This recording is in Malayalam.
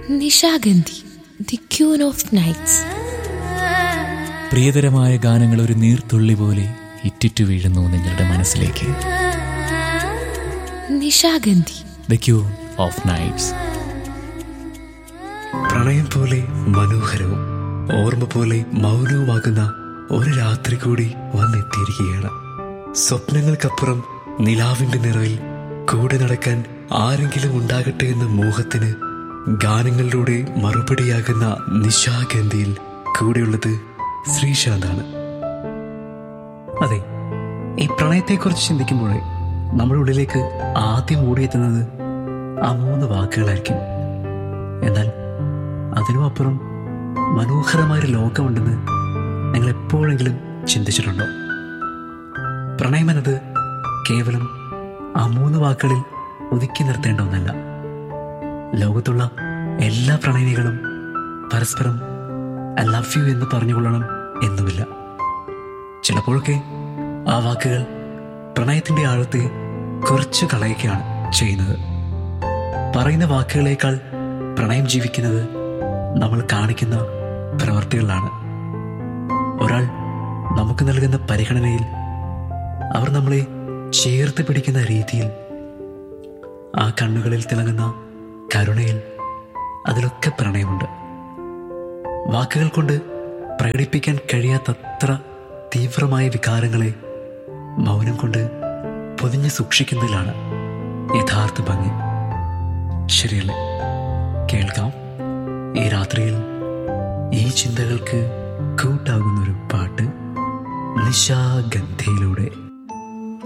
Nishagandhi the queen of nights പ്രിയതരമായ ഗാനങ്ങൾ ഒരു നീർത്തുള്ളി പോലെ ഇറ്റിറ്റു വീഴുന്നു നിങ്ങളുടെ മനസ്സിലേക്ക് Nishagandhi the queen of nights പ്രണയം പോലെ മനോഹരവും ഓർമ്മ പോലെ മൗനവുമാകുന്ന ഒരു രാത്രി കൂടി വന്നെത്തിയിരിക്കുകയാണ് സ്വപ്നങ്ങൾക്കപ്പുറം നിലാവിന്റെ നിറവിൽ കൂടെ നടക്കാൻ ആരെങ്കിലും ഉണ്ടാകട്ടെ എന്ന മോഹത്തിന് ഗാനങ്ങളിലൂടെ മറുപടിയാകുന്ന നിശാഗന്ധിയിൽ കൂടെയുള്ളത് ശ്രീശാന്താണ് അതെ ഈ പ്രണയത്തെക്കുറിച്ച് ചിന്തിക്കുമ്പോഴേ നമ്മുടെ ഉള്ളിലേക്ക് ആദ്യം ഓടിയെത്തുന്നത് ആ മൂന്ന് വാക്കുകളായിരിക്കും എന്നാൽ അതിനും അപ്പുറം മനോഹരമായൊരു ലോകമുണ്ടെന്ന് നിങ്ങൾ എപ്പോഴെങ്കിലും ചിന്തിച്ചിട്ടുണ്ടോ പ്രണയം എന്നത് കേവലം ആ മൂന്ന് വാക്കുകളിൽ ഒതുക്കി നിർത്തേണ്ട ഒന്നല്ല ലോകത്തുള്ള എല്ലാ പ്രണയിനികളും പരസ്പരം ഐ ലവ് യു എന്ന് പറഞ്ഞുകൊള്ളണം എന്നുമില്ല ചിലപ്പോഴൊക്കെ ആ വാക്കുകൾ പ്രണയത്തിന്റെ ആഴത്തെ കുറച്ച് കളയുകയാണ് ചെയ്യുന്നത് പറയുന്ന വാക്കുകളേക്കാൾ പ്രണയം ജീവിക്കുന്നത് നമ്മൾ കാണിക്കുന്ന പ്രവർത്തികളിലാണ് ഒരാൾ നമുക്ക് നൽകുന്ന പരിഗണനയിൽ അവർ നമ്മളെ ചേർത്ത് പിടിക്കുന്ന രീതിയിൽ ആ കണ്ണുകളിൽ തിളങ്ങുന്ന കരുണയിൽ അതിലൊക്കെ പ്രണയമുണ്ട് വാക്കുകൾ കൊണ്ട് പ്രകടിപ്പിക്കാൻ കഴിയാത്തത്ര തീവ്രമായ വികാരങ്ങളെ മൗനം കൊണ്ട് പൊതിഞ്ഞ് സൂക്ഷിക്കുന്നതിലാണ് യഥാർത്ഥ ഭംഗി ശരിയല്ലേ കേൾക്കാം ഈ രാത്രിയിൽ ഈ ചിന്തകൾക്ക് കൂട്ടാകുന്നൊരു പാട്ട് നിശാഗന്ധിയിലൂടെ